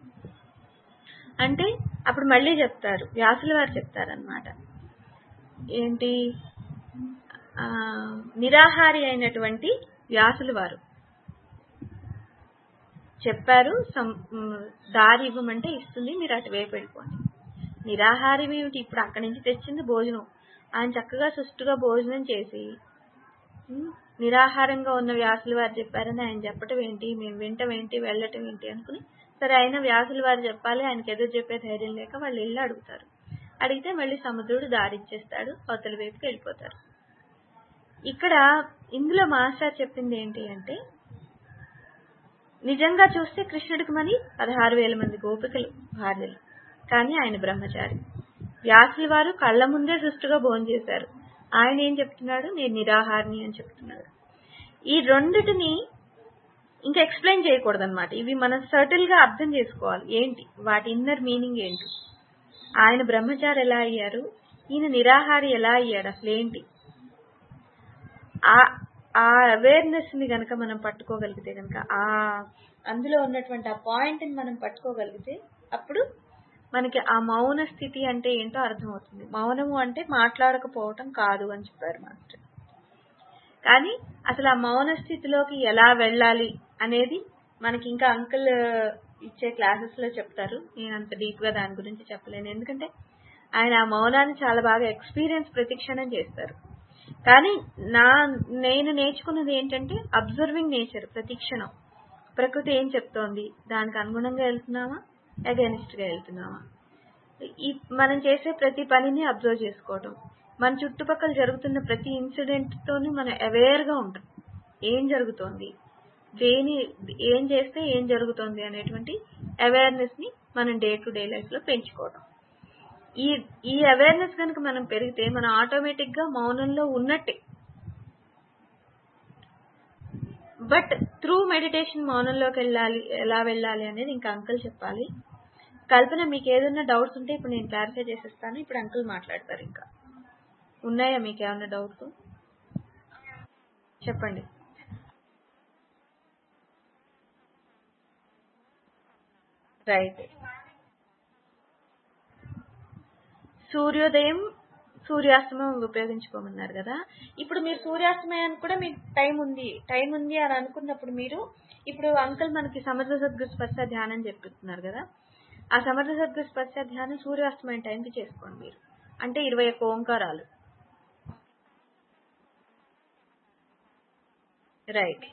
అంటే అప్పుడు మళ్ళీ చెప్తారు వ్యాసుల వారు చెప్తారనమాట ఏంటి ఆ, నిరాహారి అయినటువంటి వ్యాసుల వారు చెప్పారు సం- మ్, దారి ఇవ్వమంటే ఇస్తుంది మీరు అటువైపు వెళ్ళిపోండి నిరాహారం ఏమిటి ఇప్పుడు అక్కడి నుంచి తెచ్చింది భోజనం ఆయన చక్కగా సుష్టుగా భోజనం చేసి మ్, నిరాహారంగా ఉన్న వ్యాసుల వారు చెప్పారని ఆయన చెప్పటం ఏంటి మేము వింటం ఏంటి వెళ్ళటం ఏంటి అనుకుని సరే అయినా వ్యాసుల వారు చెప్పాలి ఆయనకి ఎదురు చెప్పే ధైర్యం లేక వాళ్ళు వెళ్ళి అడుగుతారు అడిగితే మళ్ళీ సముద్రుడు దారిచ్చేస్తాడు అవతల వైపుకి వెళ్ళిపోతారు ఇక్కడ ఇందులో మాస్టర్ చెప్పింది ఏంటి అంటే నిజంగా చూస్తే కృష్ణుడికి మరి పదహారు వేల మంది గోపికలు భార్యలు కానీ ఆయన బ్రహ్మచారి వ్యాసుల వారు కళ్ళ ముందే సుష్టుగా భోజనం చేశారు ఆయన ఏం చెప్తున్నాడు నేను నిరాహారిని అని చెప్తున్నాడు ఈ రెండిటిని ఇంకా ఎక్స్ప్లెయిన్ చేయకూడదు అనమాట ఇవి మనం సర్టిల్ గా అర్థం చేసుకోవాలి ఏంటి వాటి ఇన్నర్ మీనింగ్ ఏంటి ఆయన బ్రహ్మచారి ఎలా అయ్యారు ఈయన నిరాహారి ఎలా అయ్యాడు అసలు ఏంటి ఆ ఆ అవేర్నెస్ ని గనక మనం పట్టుకోగలిగితే గనక ఆ అందులో ఉన్నటువంటి ఆ పాయింట్ ని మనం పట్టుకోగలిగితే అప్పుడు మనకి ఆ మౌన స్థితి అంటే ఏంటో అర్థమవుతుంది మౌనము అంటే మాట్లాడకపోవటం కాదు అని చెప్పారు మాస్టర్ కానీ అసలు ఆ మౌన స్థితిలోకి ఎలా వెళ్ళాలి అనేది మనకి ఇంకా అంకుల్ ఇచ్చే క్లాసెస్ లో చెప్తారు నేను అంత డీప్ గా దాని గురించి చెప్పలేను ఎందుకంటే ఆయన ఆ మౌనాన్ని చాలా బాగా ఎక్స్పీరియన్స్ ప్రతిక్షణం చేస్తారు కానీ నా నేను నేర్చుకున్నది ఏంటంటే అబ్జర్వింగ్ నేచర్ ప్రతిక్షణం ప్రకృతి ఏం చెప్తోంది దానికి అనుగుణంగా వెళ్తున్నామా అగెనిస్ట్ గా వెళ్తున్నామా ఈ మనం చేసే ప్రతి పనిని అబ్జర్వ్ చేసుకోవడం మన చుట్టుపక్కల జరుగుతున్న ప్రతి ఇన్సిడెంట్ తోని మనం అవేర్ గా ఉంటాం ఏం జరుగుతోంది దేని ఏం చేస్తే ఏం జరుగుతోంది అనేటువంటి అవేర్నెస్ ని మనం డే టు డే లైఫ్ లో పెంచుకోవడం ఈ ఈ అవేర్నెస్ కనుక మనం పెరిగితే మనం ఆటోమేటిక్ గా మౌనంలో ఉన్నట్టే బట్ త్రూ మెడిటేషన్ మౌనంలోకి వెళ్ళాలి ఎలా వెళ్ళాలి అనేది ఇంకా అంకుల్ చెప్పాలి కల్పన మీకు ఏదైనా డౌట్స్ ఉంటే ఇప్పుడు నేను క్లారిఫై చేసేస్తాను ఇప్పుడు అంకుల్ మాట్లాడతారు ఇంకా ఉన్నాయా మీకు ఏమైనా డౌట్స్ చెప్పండి రైట్ సూర్యోదయం సూర్యాస్తమయం ఉపయోగించుకోమన్నారు కదా ఇప్పుడు మీరు సూర్యాస్తమయానికి కూడా మీకు టైం ఉంది టైం ఉంది అని అనుకున్నప్పుడు మీరు ఇప్పుడు అంకుల్ మనకి సమర్థ సద్గురు స్పర్శ ధ్యానం చెప్తున్నారు కదా ఆ సమర్థ సద్గురు స్పర్శ ధ్యానం సూర్యాస్తమయం టైంకి చేసుకోండి మీరు అంటే ఇరవై ఒక్క ఓంకారాలు రైట్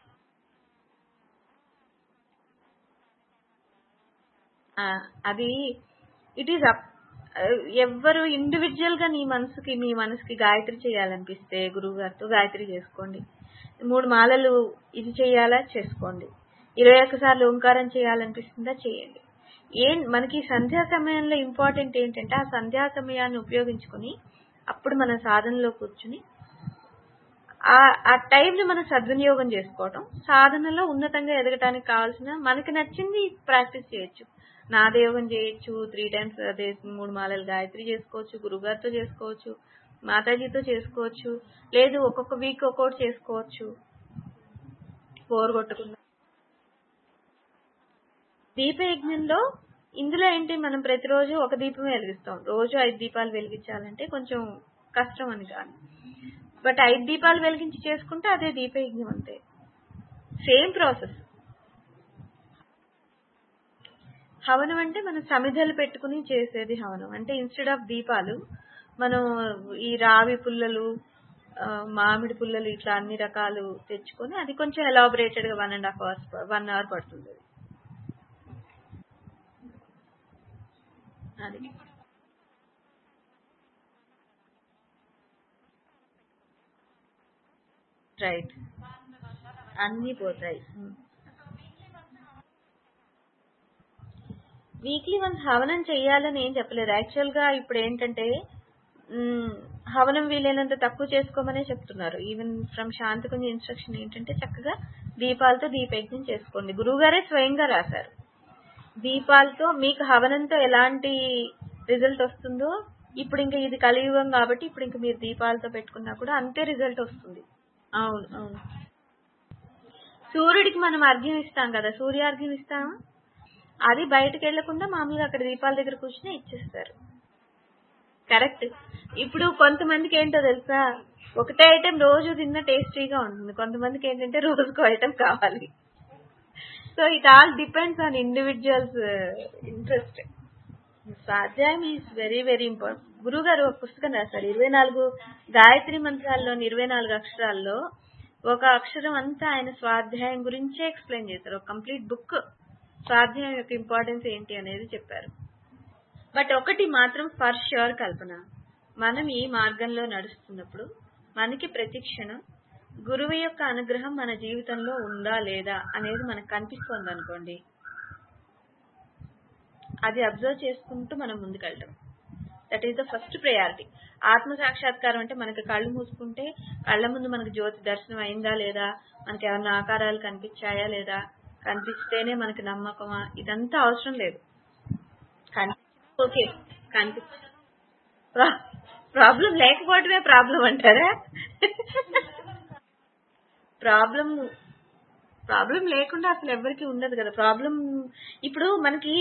అది ఇట్ ఈస్ అప్ ఎవ్వరు ఇండివిజువల్ గా నీ మనసుకి మీ మనసుకి గాయత్రి చేయాలనిపిస్తే గురువు గారితో గాయత్రి చేసుకోండి మూడు మాలలు ఇది చేయాలా చేసుకోండి ఇరవై ఒక్క సార్లు ఓంకారం చేయాలనిపిస్తుందా చేయండి ఏం మనకి సంధ్యా సమయంలో ఇంపార్టెంట్ ఏంటంటే ఆ సంధ్యా సమయాన్ని ఉపయోగించుకుని అప్పుడు మన సాధనలో కూర్చుని ఆ ఆ టైంని మనం సద్వినియోగం చేసుకోవటం సాధనలో ఉన్నతంగా ఎదగటానికి కావాల్సిన మనకి నచ్చింది ప్రాక్టీస్ చేయొచ్చు నాదయోగం చేయొచ్చు త్రీ టైమ్స్ అదే మూడు మాలలు గాయత్రి చేసుకోవచ్చు గురుగారితో చేసుకోవచ్చు మాతాజీతో చేసుకోవచ్చు లేదు ఒక్కొక్క వీక్ ఒక్కొక్కటి చేసుకోవచ్చు బోర్ కొట్టకుండా దీపయజ్ఞంలో ఇందులో ఏంటి మనం ప్రతిరోజు ఒక దీపమే వెలిగిస్తాం రోజు ఐదు దీపాలు వెలిగించాలంటే కొంచెం కష్టం అని కాదు బట్ ఐదు దీపాలు వెలిగించి చేసుకుంటే అదే దీపయజ్ఞం అంతే సేమ్ ప్రాసెస్ హవనం అంటే మనం సమిధలు పెట్టుకుని చేసేది హవనం అంటే ఇన్స్టెడ్ ఆఫ్ దీపాలు మనం ఈ రావి పుల్లలు మామిడి పుల్లలు ఇట్లా అన్ని రకాలు తెచ్చుకొని అది కొంచెం ఎలాబరేటెడ్ గా one and half hours one hour పడుతుంది అది రైట్ అన్నీ పోతాయి వీక్లీ వన్స్ హవనం చేయాలని ఏం చెప్పలేదు యాక్చువల్ గా ఇప్పుడు ఏంటంటే హవనం వీలైనంత తక్కువ చేసుకోమనే చెప్తున్నారు ఈవెన్ ఫ్రమ్ శాంతికుంజ ఇన్స్ట్రక్షన్ ఏంటంటే చక్కగా దీపాలతో దీపయజ్ఞం చేసుకోండి గురువుగారే స్వయంగా రాశారు దీపాలతో మీకు హవనంతో ఎలాంటి రిజల్ట్ వస్తుందో ఇప్పుడు ఇంకా ఇది కలియుగం కాబట్టి ఇప్పుడు ఇంకా మీరు దీపాలతో పెట్టుకున్నా కూడా అంతే రిజల్ట్ వస్తుంది అవును అవును సూర్యుడికి మనం అర్ఘ్యం ఇస్తాం కదా సూర్యార్ఘ్యం ఇస్తామా అది బయటకు వెళ్లకుండా మామూలుగా అక్కడ దీపాల దగ్గర కూర్చుని ఇచ్చేస్తారు కరెక్ట్ ఇప్పుడు కొంతమందికి ఏంటో తెలుసా ఒకటే ఐటెం రోజు తిన్న టేస్టీగా ఉంటుంది కొంతమందికి ఏంటంటే రోజుకో ఐటెం కావాలి so it all depends on individuals interest స్వాధ్యాయం ఈజ్ వెరీ వెరీ ఇంపార్టెంట్ గురువు గారు ఒక పుస్తకం రాశారు ఇరవై నాలుగు గాయత్రి మంత్రాల్లోని ఇరవై నాలుగు అక్షరాల్లో ఒక అక్షరం అంతా ఆయన స్వాధ్యాయం గురించే ఎక్స్ప్లెయిన్ చేశారు ఒక కంప్లీట్ బుక్ స్వాధ్యాయం యొక్క ఇంపార్టెన్స్ ఏంటి అనేది చెప్పారు బట్ ఒకటి మాత్రం ఫర్ ష్యూర్ కల్పన మనం ఈ మార్గంలో నడుస్తున్నప్పుడు మనకి ప్రతి క్షణం గురువు యొక్క అనుగ్రహం మన జీవితంలో ఉందా లేదా అనేది మనకు కనిపిస్తోంది అనుకోండి అది అబ్జర్వ్ చేసుకుంటూ మనం ముందుకెళ్ళటం that is the first priority ఆత్మ సాక్షాత్కారం అంటే మనకి కళ్ళు మూసుకుంటే కళ్ళ ముందు మనకి జ్యోతి దర్శనం అయిందా లేదా మనకి ఏమన్నా ఆకారాలు కనిపించాయా లేదా కనిపిస్తేనే మనకి నమ్మకమా ఇదంతా అవసరం లేదు ఓకే కనిపించ ప్రాబ్లం లేకపోవడమే ప్రాబ్లం అంటారా ప్రాబ్లం ప్రాబ్లం లేకుండా అసలు ఎవరికి ఉండదు కదా ప్రాబ్లం ఇప్పుడు మనకి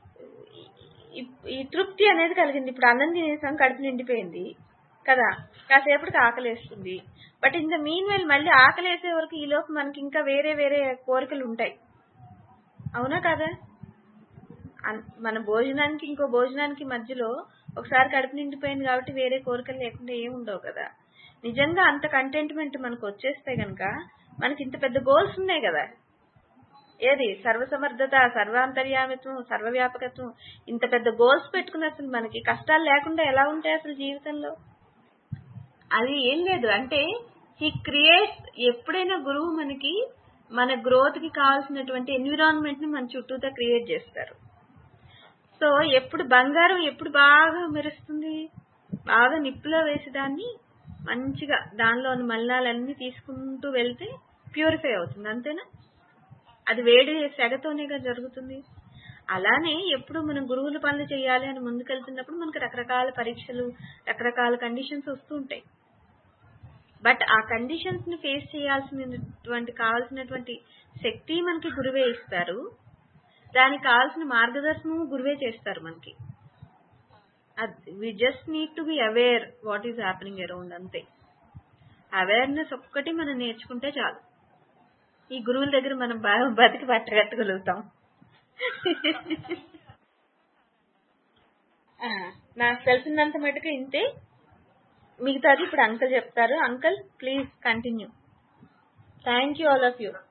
ఈ తృప్తి అనేది కలిగింది ఇప్పుడు అన్నం తినేసాం కడుపు నిండిపోయింది కదా కాసేపటికి ఆకలేస్తుంది but in the meanwhile మళ్ళీ ఆకలేసే వరకు ఈ లోపు మనకి ఇంకా వేరే వేరే కోరికలు ఉంటాయి అవునా కదా మన భోజనానికి ఇంకో భోజనానికి మధ్యలో ఒకసారి కడుపు నిండిపోయింది కాబట్టి వేరే కోరికలు లేకుండా ఏమి ఉండవు కదా నిజంగా అంత కంటెంట్మెంట్ మనకు వచ్చేస్తే గనక మనకి ఇంత పెద్ద గోల్స్ ఉన్నాయి కదా ఏది సర్వసమర్థత సర్వాంతర్యామిత్వం సర్వవ్యాపకత్వం ఇంత పెద్ద గోల్స్ పెట్టుకుని అసలు మనకి కష్టాలు లేకుండా ఎలా ఉంటాయి అసలు జీవితంలో అది ఏం లేదు అంటే హీ క్రియేట్స్ ఎప్పుడైనా గురువు మనకి మన గ్రోత్ కి కావాల్సినటువంటి ఎన్విరాన్మెంట్ ని మన చుట్టూతా క్రియేట్ చేస్తారు సో ఎప్పుడు బంగారం ఎప్పుడు బాగా మెరుస్తుంది బాగా నిప్పులో వేసి దాన్ని మంచిగా దానిలోని మలినాలన్నీ తీసుకుంటూ వెళ్తే ప్యూరిఫై అవుతుంది అంతేనా అది వేడి సెగతోనేగా జరుగుతుంది అలానే ఎప్పుడు మనం గురువుల పనులు చేయాలి అని ముందుకెళ్తున్నప్పుడు మనకు రకరకాల పరీక్షలు రకరకాల కండిషన్స్ వస్తూ ఉంటాయి బట్ ఆ కండిషన్స్ ని ఫేస్ చేయాల్సినటువంటి కావాల్సినటువంటి శక్తి మనకి గురువే ఇస్తారు దానికి కావాల్సిన మార్గదర్శనం గురువే చేస్తారు మనకి we just need to be aware what is happening around అంతే అవేర్నెస్ ఒక్కటి మనం నేర్చుకుంటే చాలు ఈ గురువుల దగ్గర మనం బాగా బతికి పట్టగట్టగలుగుతాం ఆ, నాకు తెలిసినంత మటుకు ఇంతే మిగతాది ఇప్పుడు అంకుల్ చెప్తారు uncle please continue thank you all of you